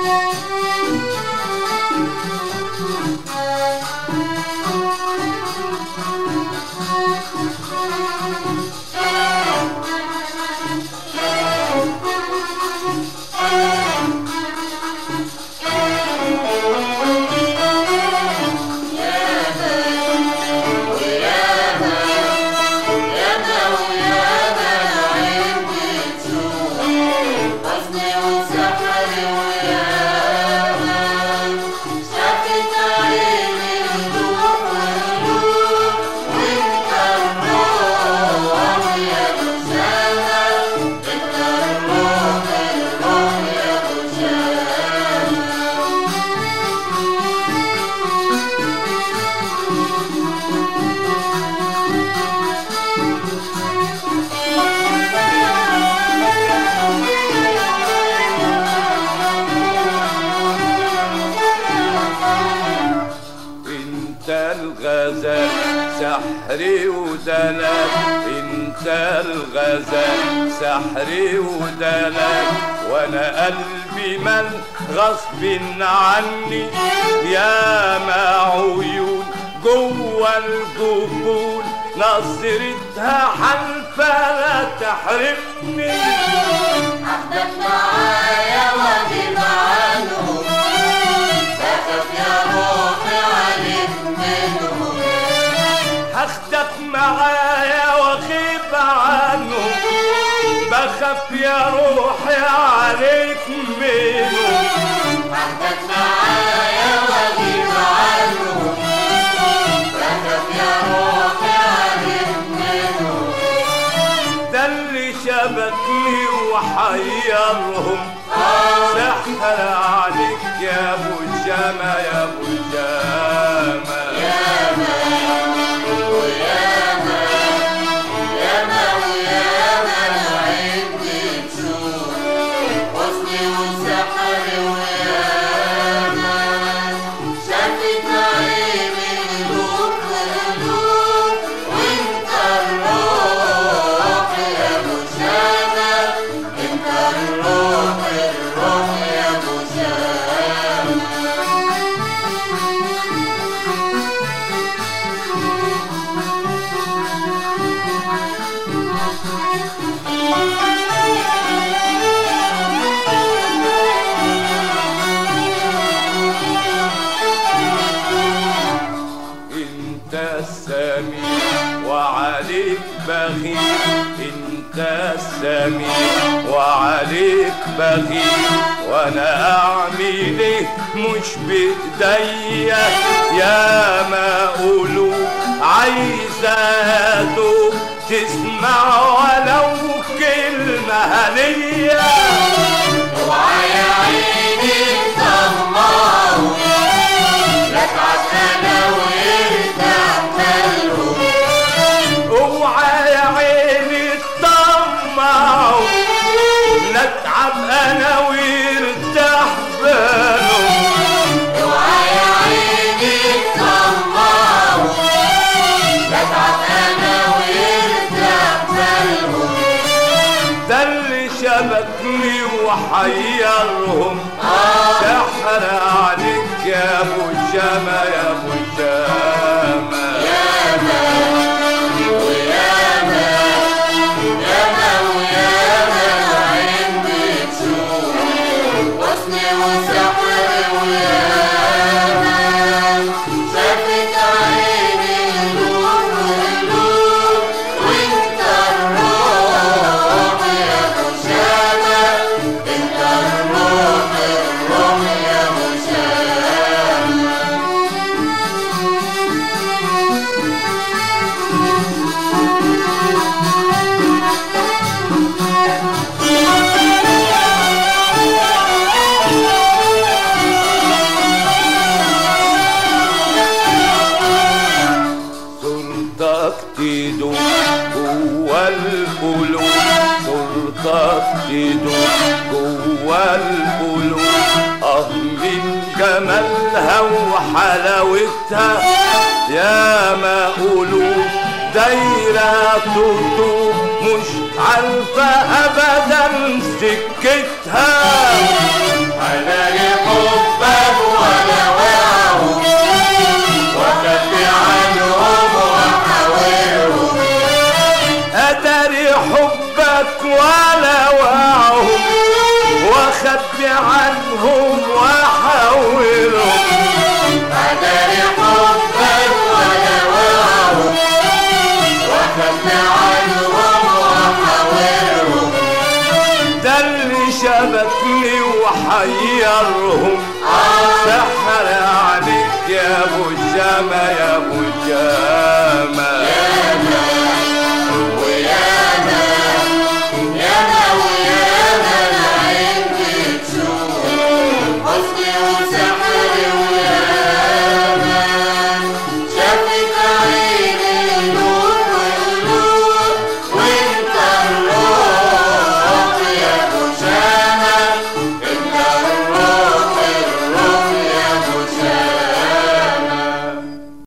انت الغزال سحري ودلال انت الغزال سحري ودلال وانا قلبي مل غصب عني يا ما عيون جوا الجفون نصرتها حلفة لا تحرمني عهدك معايا واجب عنه بخاف يا روحي عليك منه هاخدك معايا واغيب عنه بخاف يا روحي عليك منه عهدك معايا واجب عنه بخاف يا روحي عليك منه ده اللي شبكني وحيرهم سحر عليك يا ابو الجامع يا ابو الجامع ياما وياما ياما وياما العين بتشوف حسني وسحر وياما شافت عيني قلوب قلوب وانت الروح يا ابو شامة انت الروح الروح يا ابو شامة انت السميع وعليك بخيل انت السميع وعليك بخيل وانا اعمل ايه مش بايديا يا ما قلوب عايزه ادوب تسمع ولو كلمه هنيه وعلى عيني طمعه لا تعب انا وارتاح ماله اوعى يا عيني الطمع نتعب انا ويرتاح باله وعلى عيني طمعه لا تعب انا وارتاح ماله ده اللي شبكني وحيرهم سحر عليك يا ابو الشامة يا ابو الشامة ياما وياما ياما وياما العين بتشوف حسني وسحر وياما شافت عيني قلوب قلوب وانت الروح يا ابو شامة انت الروح الروح يا ابو شامة صورتك تدوب جوا القلوب صورتك تدوب جوا القلوب اه من جمالها وحلاوتها يا ما قلوب دايرة تطوب مش عارفة أبدا سكتها على خوفني وحيرهم سحر عليك يا ابو جامع يا ابو جامع